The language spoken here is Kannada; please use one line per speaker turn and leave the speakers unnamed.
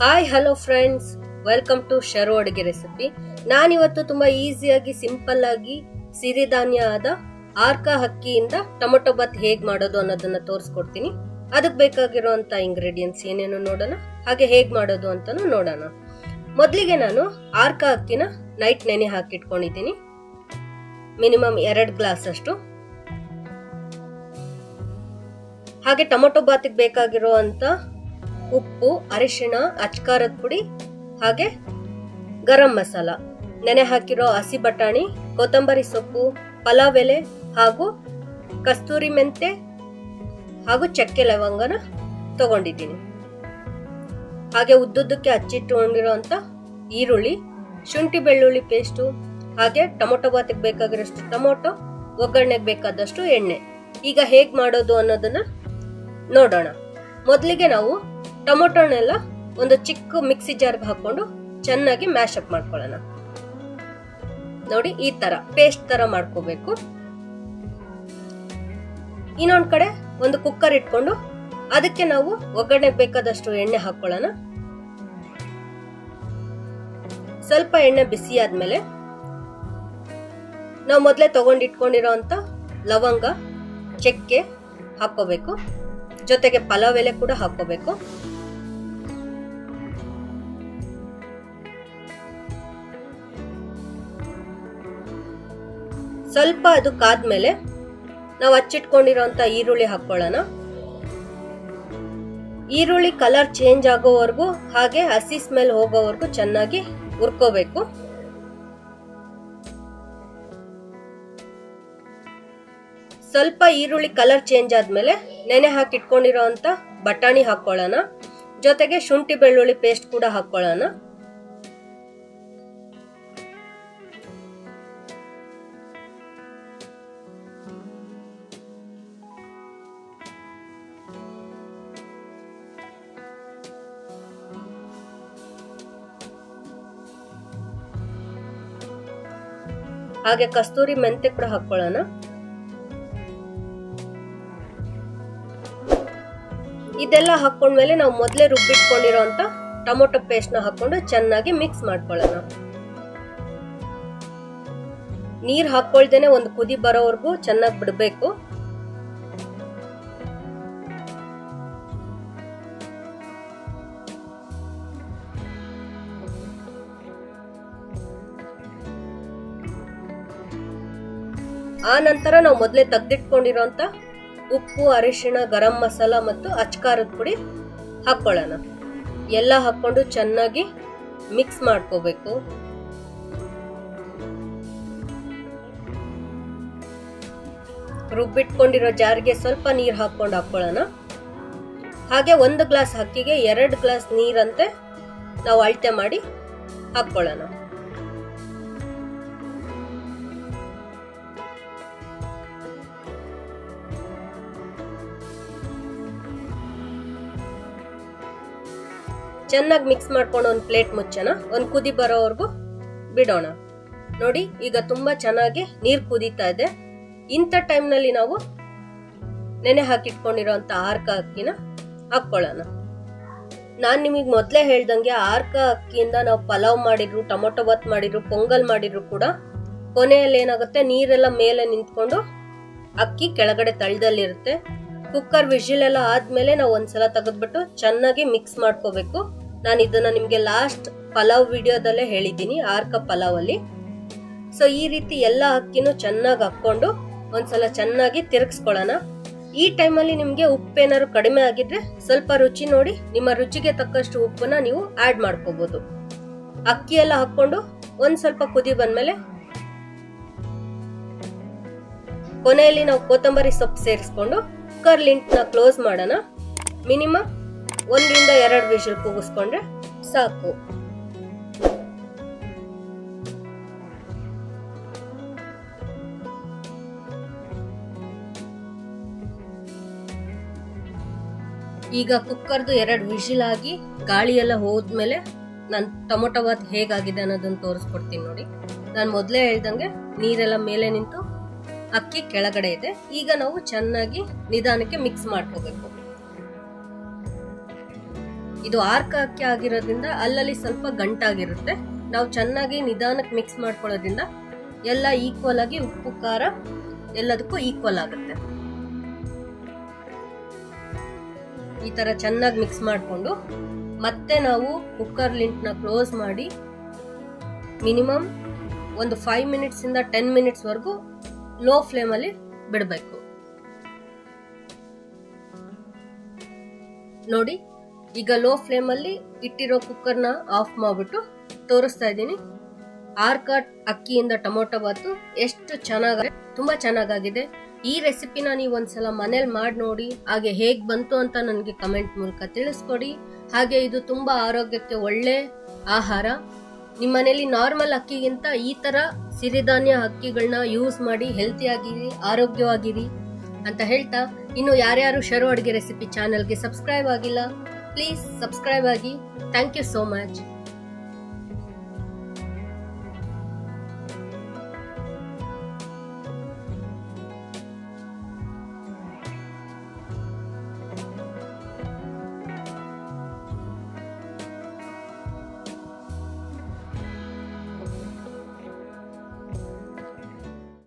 hi hello friends welcome to Sharu ಅಡುಗೆ ರೆಸಿಪಿ ನಾನಿವತ್ತು ತುಂಬಾ ಈಸಿಯಾಗಿ ಸಿಂಪಲ್ ಆಗಿ ಸಿರಿಧಾನ್ಯ ಆದ ಆರ್ಕ ಹಕ್ಕಿಯಿಂದ ಟೊಮೊಟೊ ಬಾತ್ ಹೇಗ್ ಮಾಡೋದು ಅನ್ನೋದನ್ನ ತೋರಿಸ್ಕೊಡ್ತೀನಿ ಅದಕ್ಕೆ ಬೇಕಾಗಿರುವಂತ ಇಂಗ್ರೀಡಿಯೆಂಟ್ಸ್ ಏನೇನು ನೋಡೋಣ ಹಾಗೆ ಹೇಗ್ ಮಾಡೋದು ಅಂತಾನು ನೋಡೋಣ ಮೊದಲಿಗೆ ನಾನು ಆರ್ಕ ಅಕ್ಕಿನ ನೈಟ್ ನೆನೆ ಹಾಕಿಟ್ಕೊಂಡಿದ್ದೀನಿ ಮಿನಿಮಮ್ ಎರಡು ಗ್ಲಾಸ್ ಅಷ್ಟು ಹಾಗೆ ಟೊಮೊಟೊ ಬಾತಿಗೆ ಬೇಕಾಗಿರುವಂತ ಉಪ್ಪು ಅರಿಶಿಣ ಅಚ್ಕಾರದ ಪುಡಿ ಹಾಗೆ ಗರಂ ಮಸಾಲ ನೆನೆ ಹಾಕಿರೋ ಹಸಿ ಬಟಾಣಿ ಕೊತ್ತಂಬರಿ ಸೊಪ್ಪು ಪಲಾವ್ ಎಲೆ ಹಾಗೂ ಕಸ್ತೂರಿ ಮೆಂತೆ ಹಾಗೂ ಚಕ್ಕೆ ಲವಂಗನ ತಗೊಂಡಿದ್ದೀನಿ ಹಾಗೆ ಉದ್ದುದ್ದಕ್ಕೆ ಹಚ್ಚಿಟ್ಟುಕೊಂಡಿರೋಂಥ ಈರುಳ್ಳಿ ಶುಂಠಿ ಬೆಳ್ಳುಳ್ಳಿ ಪೇಸ್ಟು ಹಾಗೆ ಟೊಮೊಟೊ ಬಾತಿಗೆ ಬೇಕಾಗಿರೋಷ್ಟು ಟೊಮೊಟೊ ಒಗ್ಗರಣೆಗೆ ಬೇಕಾದಷ್ಟು ಎಣ್ಣೆ ಈಗ ಹೇಗ್ ಮಾಡೋದು ಅನ್ನೋದನ್ನ ನೋಡೋಣ ಮೊದಲಿಗೆ ನಾವು ಟೊಮೊಟೊನೆಲ್ಲ ಒಂದು ಚಿಕ್ಕ ಮಿಕ್ಸಿ ಜಾರ್ಗೆ ಹಾಕೊಂಡು ಚೆನ್ನಾಗಿ ಮ್ಯಾಶ್ ಅಪ್ ಮಾಡ್ಕೊಳ್ಳೋಣ ನೋಡಿ ಈ ತರ ಪೇಸ್ಟ್ ತರ ಮಾಡ್ಕೋಬೇಕು ಇನ್ನೊಂದ್ ಕಡೆ ಒಂದು ಕುಕ್ಕರ್ ಇಟ್ಕೊಂಡು ಅದಕ್ಕೆ ನಾವು ಒಗ್ಗರಣೆ ಬೇಕಾದಷ್ಟು ಎಣ್ಣೆ ಹಾಕೊಳ್ಳೋಣ ಸ್ವಲ್ಪ ಎಣ್ಣೆ ಬಿಸಿ ಆದ್ಮೇಲೆ ನಾವು ಮೊದಲೇ ತಗೊಂಡಿಟ್ಕೊಂಡಿರೋಂಥ ಲವಂಗ ಚಕ್ಕೆ ಹಾಕೋಬೇಕು ಜೊತೆಗೆ ಪಲಾವ್ ಎಲೆ ಕೂಡ ಹಾಕೋಬೇಕು ಸ್ವಲ್ಪ ಅದು ಕಾದ್ಮೇಲೆ ನಾವು ಹಚ್ಚಿಟ್ಕೊಂಡಿರೋಂಥ ಈರುಳ್ಳಿ ಹಾಕೊಳ್ಳೋಣ ಈರುಳ್ಳಿ ಕಲರ್ ಚೇಂಜ್ ಆಗೋವರೆಗೂ ಹಾಗೆ ಹಸಿ ಸ್ಮೆಲ್ ಹೋಗೋವರೆಗೂ ಚೆನ್ನಾಗಿ ಹುರ್ಕೋಬೇಕು ಸ್ವಲ್ಪ ಈರುಳ್ಳಿ ಕಲರ್ ಚೇಂಜ್ ಆದ್ಮೇಲೆ ನೆನೆ ಹಾಕಿಟ್ಕೊಂಡಿರೋ ಅಂತ ಬಟಾಣಿ ಹಾಕೊಳ್ಳೋಣ ಜೊತೆಗೆ ಶುಂಠಿ ಬೆಳ್ಳುಳ್ಳಿ ಪೇಸ್ಟ್ ಕೂಡ ಹಾಕೊಳ್ಳೋಣ ಹಾಗೆ ಕಸ್ತೂರಿ ಮೆಂತೆ ಕೂಡ ಹಾಕೊಳ್ಳೋಣ ಇದೆಲ್ಲ ಹಾಕೊಂಡ್ಮೇಲೆ ನಾವು ಮೊದಲೇ ರುಬ್ಬಿಟ್ಕೊಂಡಿರೋಂತ ಟೊಮೊಟೊ ಪೇಸ್ಟ್ ನ ಹಾಕೊಂಡು ಚೆನ್ನಾಗಿ ಮಿಕ್ಸ್ ಮಾಡ್ಕೊಳ್ಳೋಣ ನೀರ್ ಹಾಕೊಳ್ದೇನೆ ಒಂದು ಕುದಿ ಬರೋವರೆಗೂ ಚೆನ್ನಾಗಿ ಬಿಡಬೇಕು ಆ ನಂತರ ನಾವು ಮೊದಲೇ ತೆಗ್ದಿಟ್ಕೊಂಡಿರೋಂತ ಉಪ್ಪು ಅರಿಶಿಣ ಗರಂ ಮಸಾಲ ಮತ್ತು ಅಚ್ಕಾರದ ಪುಡಿ ಹಾಕೊಳ್ಳೋಣ ಎಲ್ಲ ಹಾಕೊಂಡು ಚೆನ್ನಾಗಿ ಮಿಕ್ಸ್ ಮಾಡ್ಕೋಬೇಕು ರುಬ್ಬಿಟ್ಕೊಂಡಿರೋ ಜಾರಿಗೆ ಸ್ವಲ್ಪ ನೀರು ಹಾಕೊಂಡು ಹಾಕೊಳ್ಳೋಣ ಹಾಗೆ ಒಂದು ಗ್ಲಾಸ್ ಅಕ್ಕಿಗೆ ಎರಡು ಗ್ಲಾಸ್ ನೀರಂತೆ ನಾವು ಅಳತೆ ಮಾಡಿ ಹಾಕೊಳ್ಳೋಣ ಚೆನ್ನಾಗಿ ಮಿಕ್ಸ್ ಮಾಡ್ಕೊಂಡು ಒಂದು ಪ್ಲೇಟ್ ಮುಚ್ಚೋಣ ಒಂದು ಕುದಿ ಬರೋವರೆಗೂ ಬಿಡೋಣ ನೋಡಿ ಈಗ ತುಂಬಾ ಚೆನ್ನಾಗಿ ನೀರು ಕುದೀತಾ ಇದೆ ಇಂಥ ಟೈಮ್ನಲ್ಲಿ ನಾವು ನೆನೆ ಹಾಕಿಟ್ಕೊಂಡಿರೋಂಥ ಆರ್ಕ ಅಕ್ಕಿನ ಹಾಕೊಳ್ಳೋಣ ನಾನು ನಿಮಗೆ ಮೊದಲೇ ಹೇಳ್ದಂಗೆ ಆರ್ಕ ಅಕ್ಕಿಯಿಂದ ನಾವು ಪಲಾವ್ ಮಾಡಿದ್ರು ಟೊಮೊಟೊ ಬಾತ್ ಮಾಡಿದ್ರು ಪೊಂಗಲ್ ಮಾಡಿದ್ರು ಕೂಡ ಕೊನೆಯಲ್ಲಿ ಏನಾಗುತ್ತೆ ನೀರೆಲ್ಲ ಮೇಲೆ ನಿಂತ್ಕೊಂಡು ಅಕ್ಕಿ ಕೆಳಗಡೆ ತಳದಲ್ಲಿರುತ್ತೆ ಕುಕ್ಕರ್ ವಿಜಿಲ್ ಎಲ್ಲ ಆದ್ಮೇಲೆ ನಾವು ಒಂದ್ಸಲ ತೆಗೆದ್ಬಿಟ್ಟು ಚೆನ್ನಾಗಿ ಮಿಕ್ಸ್ ಮಾಡ್ಕೋಬೇಕು ನಾನು ಇದನ್ನ ನಿಮ್ಗೆ ಲಾಸ್ಟ್ ಪಲಾವ್ ವಿಡಿಯೋದಲ್ಲೇ ಹೇಳಿದ್ದೀನಿ ಆರ್ಕ ಪಲಾವ್ ಅಲ್ಲಿ ಸೊ ಈ ರೀತಿ ಎಲ್ಲ ಅಕ್ಕಿನೂ ಚೆನ್ನಾಗಿ ಹಾಕೊಂಡು ಒಂದ್ಸಲ ಚೆನ್ನಾಗಿ ತಿರುಗಿಸ್ಕೊಳ್ಳೋಣ ಈ ಟೈಮಲ್ಲಿ ನಿಮ್ಗೆ ಉಪ್ಪೇನಾದ್ರು ಕಡಿಮೆ ಆಗಿದ್ರೆ ಸ್ವಲ್ಪ ರುಚಿ ನೋಡಿ ನಿಮ್ಮ ರುಚಿಗೆ ತಕ್ಕಷ್ಟು ಉಪ್ಪನ್ನ ನೀವು ಆಡ್ ಮಾಡ್ಕೋಬಹುದು ಅಕ್ಕಿ ಎಲ್ಲ ಹಾಕೊಂಡು ಒಂದ್ ಸ್ವಲ್ಪ ಕುದಿ ಬಂದ್ಮೇಲೆ ಕೊನೆಯಲ್ಲಿ ನಾವು ಕೊತ್ತಂಬರಿ ಸೊಪ್ಪು ಸೇರಿಸ್ಕೊಂಡು ಕುಕ್ಕರ್ ಲಿಂಟ್ನ ಕ್ಲೋಸ್ ಮಾಡೋಣ ಮಿನಿಮಮ್ ಒಂದರಿಂದ ಎರಡು ವಿಷಲ್ ಕೂಗಿಸ್ಕೊಂಡ್ರೆ ಸಾಕು ಈಗ ಕುಕ್ಕರ್ದು ಎರಡು ವಿಷಿಲ್ ಆಗಿ ಗಾಳಿ ಎಲ್ಲ ಹೋದ್ಮೇಲೆ ನಾನು ಟೊಮೊಟೊ ಬಾತ್ ಹೇಗಾಗಿದೆ ಅನ್ನೋದನ್ನ ತೋರಿಸ್ಕೊಡ್ತೀನಿ ನೋಡಿ ನಾನು ಮೊದಲೇ ಹೇಳ್ದಂಗೆ ನೀರೆಲ್ಲ ಮೇಲೆ ನಿಂತು ಅಕ್ಕಿ ಕೆಳಗಡೆ ಇದೆ ಈಗ ನಾವು ಚೆನ್ನಾಗಿ ನಿಧಾನಕ್ಕೆ ಮಿಕ್ಸ್ ಮಾಡ್ಕೋಬೇಕು ಇದು ಆರ್ಕ ಅಕ್ಕಿ ಆಗಿರೋದ್ರಿಂದ ಅಲ್ಲಲ್ಲಿ ಸ್ವಲ್ಪ ಗಂಟಾಗಿರುತ್ತೆ ನಾವು ಚೆನ್ನಾಗಿ ನಿಧಾನಕ್ಕೆ ಮಿಕ್ಸ್ ಮಾಡ್ಕೊಳ್ಳೋದ್ರಿಂದ ಎಲ್ಲ ಈಕ್ವಲ್ ಆಗಿ ಉಪ್ಪು ಖಾರ ಎಲ್ಲದಕ್ಕೂ ಈಕ್ವಲ್ ಆಗುತ್ತೆ ಈ ತರ ಚೆನ್ನಾಗಿ ಮಿಕ್ಸ್ ಮಾಡಿಕೊಂಡು ಮತ್ತೆ ನಾವು ಕುಕ್ಕರ್ ಲಿಂಟ್ನ ಕ್ಲೋಸ್ ಮಾಡಿ ಮಿನಿಮಮ್ ಒಂದು ಫೈವ್ ಮಿನಿಟ್ಸ್ ಇಂದ ಟೆನ್ ಮಿನಿಟ್ಸ್ ವರೆಗೂ ಲೋ ಫ್ಲೇಮಲ್ಲಿ ಬಿಡಬೇಕು ನೋಡಿ ಈಗ ಲೋ ಫ್ಲೇಮಲ್ಲಿ ಇಟ್ಟಿರೋ ಕುಕ್ಕರ್ನ ಆಫ್ ಮಾಡಿಬಿಟ್ಟು ತೋರಿಸ್ತಾ ಇದ್ದೀನಿ ಆರ್ಕಾಟ್ ಅಕ್ಕಿಯಿಂದ ಟೊಮೊಟೊ ಬಾತು ಎಷ್ಟು ಚೆನ್ನಾಗಿ ತುಂಬಾ ಚೆನ್ನಾಗಾಗಿದೆ ಈ ರೆಸಿಪಿನ ನೀವು ಒಂದ್ಸಲ ಮನೇಲಿ ಮಾಡಿ ನೋಡಿ ಹಾಗೆ ಹೇಗ್ ಬಂತು ಅಂತ ನನಗೆ ಕಮೆಂಟ್ ಮೂಲಕ ತಿಳಿಸ್ಕೊಡಿ ಹಾಗೆ ಇದು ತುಂಬಾ ಆರೋಗ್ಯಕ್ಕೆ ಒಳ್ಳೆ ಆಹಾರ ನಿಮ್ಮ ಮನೇಲಿ ನಾರ್ಮಲ್ ಅಕ್ಕಿಗಿಂತ ಈ ತರ ಸಿರಿಧಾನ್ಯ ಅಕ್ಕಿಗಳನ್ನ ಯೂಸ್ ಮಾಡಿ ಹೆಲ್ತಿ ಆಗಿರಿ ಆರೋಗ್ಯವಾಗಿರಿ ಅಂತ ಹೇಳ್ತಾ ಇನ್ನು ಯಾರ್ಯಾರು ಶರು ಅಡುಗೆ ರೆಸಿಪಿ ಚಾನಲ್ಗೆ ಸಬ್ಸ್ಕ್ರೈಬ್ ಆಗಿಲ್ಲ ಪ್ಲೀಸ್ ಸಬ್ಸ್ಕ್ರೈಬ್ ಆಗಿ ಥ್ಯಾಂಕ್ ಯು ಸೋ ಮಚ್